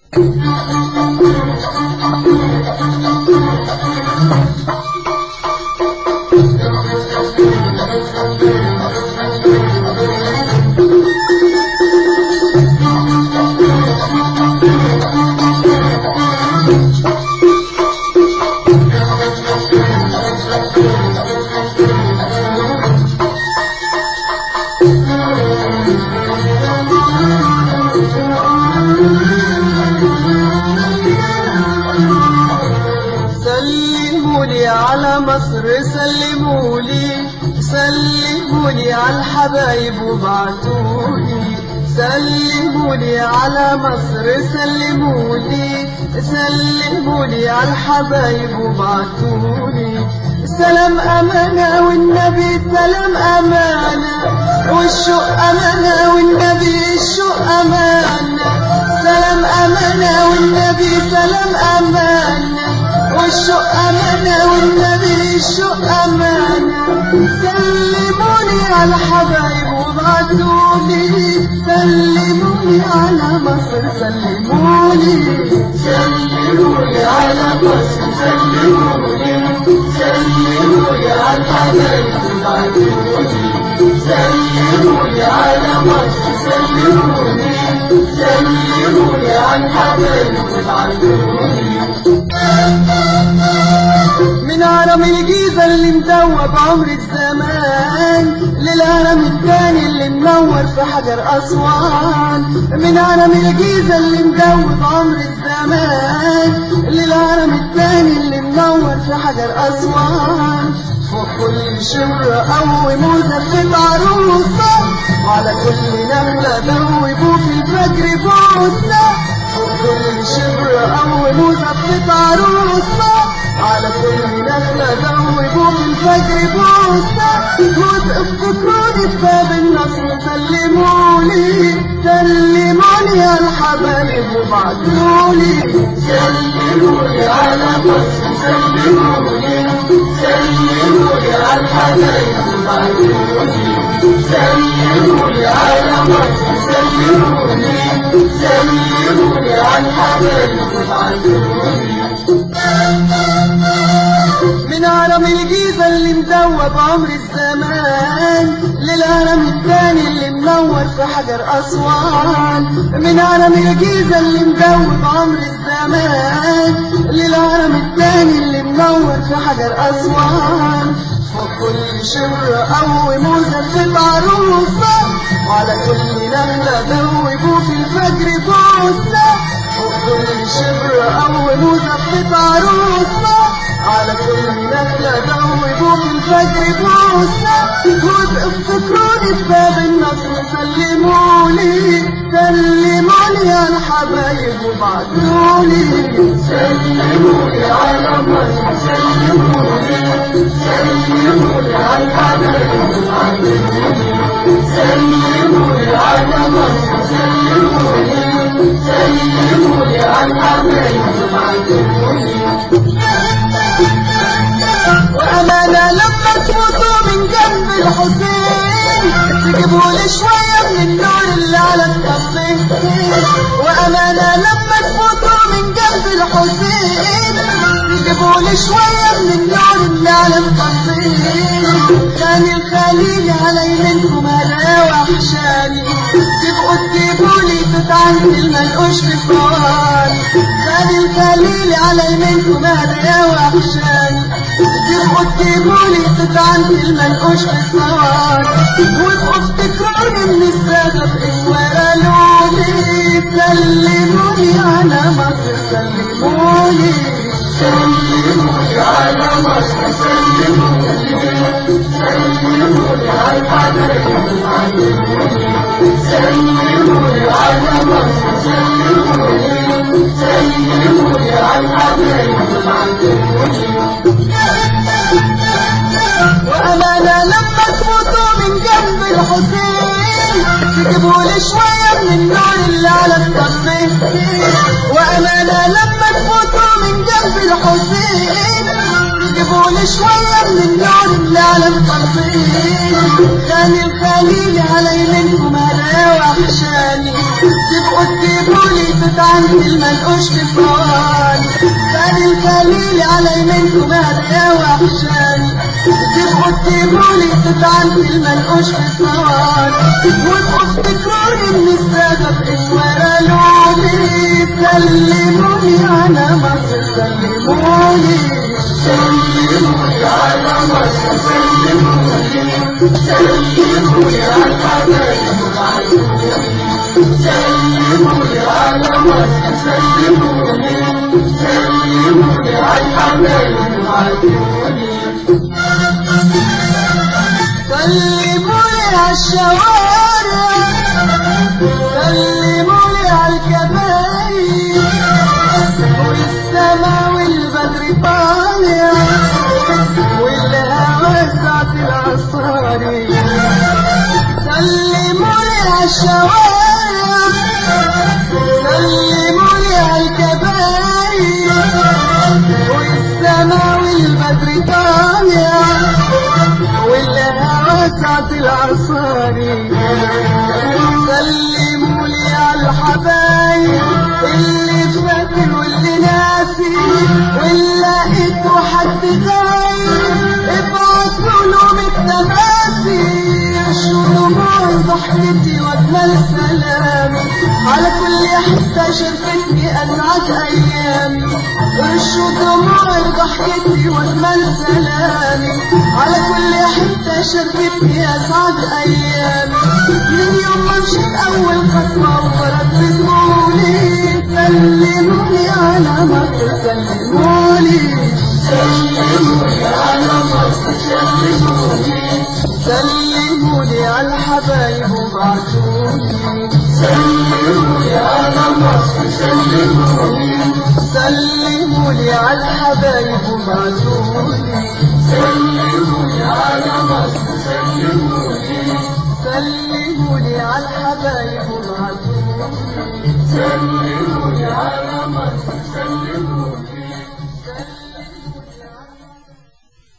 سلموا لي على مصر سلموا لي سلموا لي على الحبايب وبعتوا لي سلموا لي على مصر سلموا لي سلموا لي على الحبايب وبعتوا لي سلام أمانة والنبي سلام أمانة والشوق أمانة والنبي الشوق أمانة سلام أمانة والنبي سلام أمانة والشوق أمانة والنبي الشوق أمانة سلموني على الحبايب وابعتولي سلموني على مصر سلموني سلموني على مصر سلموني سلموني على الحبايب وبعتوني سلموني على مصر سلموني سلموني على الحبايب وبعتوني من هرم الجيزة اللي مدوب عمر الزمان للهرم التاني اللي منور في حجر أسوان من هرم الجيزة اللي مدوب عمر الزمان للهرم التاني اللي منور في حجر أسوان فوق كل شمرة أو مزفت عروسة وعلى كل نملة دوبوا في الفجر بوسة فوق كل شمرة أو مزفت عروسة على كل نخلة دوبوا في الفجر بوسة وتفتكروني في باب النصر سلمولي سلموني يا الحبايب وبعتولي سلموني على مصر سلموني سلموني على الحبايب وبعتوني سلموني على مصر سلموني سلموني على الحبايب وبعتوني من هرم الجيزة اللي مدوب عمر الزمان للهرم التاني اللي منور في حجر أسوان من هرم الجيزة اللي مدوب عمر الزمان للهرم التاني اللي منور في حجر أسوان فوق كل شمرة أو مزفت عروسة وعلى كل نملة دوبوا في الفجر بوسة فوق كل شبر أو مزفت عروسة على كل نخلة دوبوا في الفجر بوسة وتفتكروني في باب النصر سلموني سلموني يا الحبايب وبعتولي سلموني على مصر سلموني سلموني على الحبايب وبعتوني سلموني على مصر سلموني سلموني على الحبايب وبعتوني وأمانة لما تموتوا من جنب الحسين تجيبوا لي شوية من النور اللي على الطفين وأمانة لما تموتوا من جنب الحسين تجيبوا لي شوية من النور اللي على الطفين كان الخليل على يمينكم هلا وحشاني تبقوا تجيبوا لي قطعة المنقوش في الصواني كان الخليل على يمينكم هلا وحشاني تبقوا تجيبولي قطعة المنقوش في الصوان وابقوا افتكروني من السادة بإخوة لوني سلموني على مصر سلموني سلموني على مصر سلموني سلموني على الحبايب وبعتوني سلموني على مصر سلموني سلموني على الحبايب وبعتوني وأمانة لما تموتوا من جنب الحسين تجيبوا لي شوية من النور اللي على الطفين وأمانة لما تموتوا من جنب الحسين تجيبوا لي شوية من النور اللي على الطفين كان الخليل على يمينكم هلا وحشاني تبقوا تجيبوا لي تتعنت المنقوش في الصواني كان الخليل على يمينكم هدايا وحشاني تبقوا تجيبولي تتعنت المنقوش في الصواني وابقوا افتكروني من السبب ان ورا لوني سلموني على مصر سلموني سلموني على مصر سلموني سلموني على الحبايب سلموني على مصر سلموني سلموني على الحبايب وعيوني سلموني على الشوارع سلموني على الكبايب والسما والبدر طالع والهوى ساعة العصاري سلموني على الشوارع سلموني على الكبايب والسما والبدر طالع والهوى ساعة العصاري سلموا لي على الحبايب اللي فاكر واللي ناسي واللي لقيته حد غايب ابعتوا له بالتماسي يشوا دموع ضحكتي واجمل سلامي على كل حتة شرفتني اسعد ايامي يشوا دموع ضحكتي واجمل سلامي على كل حتة شرفتني اسعد ايامي من يوم ما مشيت اول خطوة وردتوني سلموني على مصر سلموني سلموني على مصر سلموني سلموني على الحبايب وبعتوني سلموني على مصر سلموني سلموني على الحبايب وبعتوني سلموني على مصر سلموني سلموني على الحبايب وبعتوني سلموني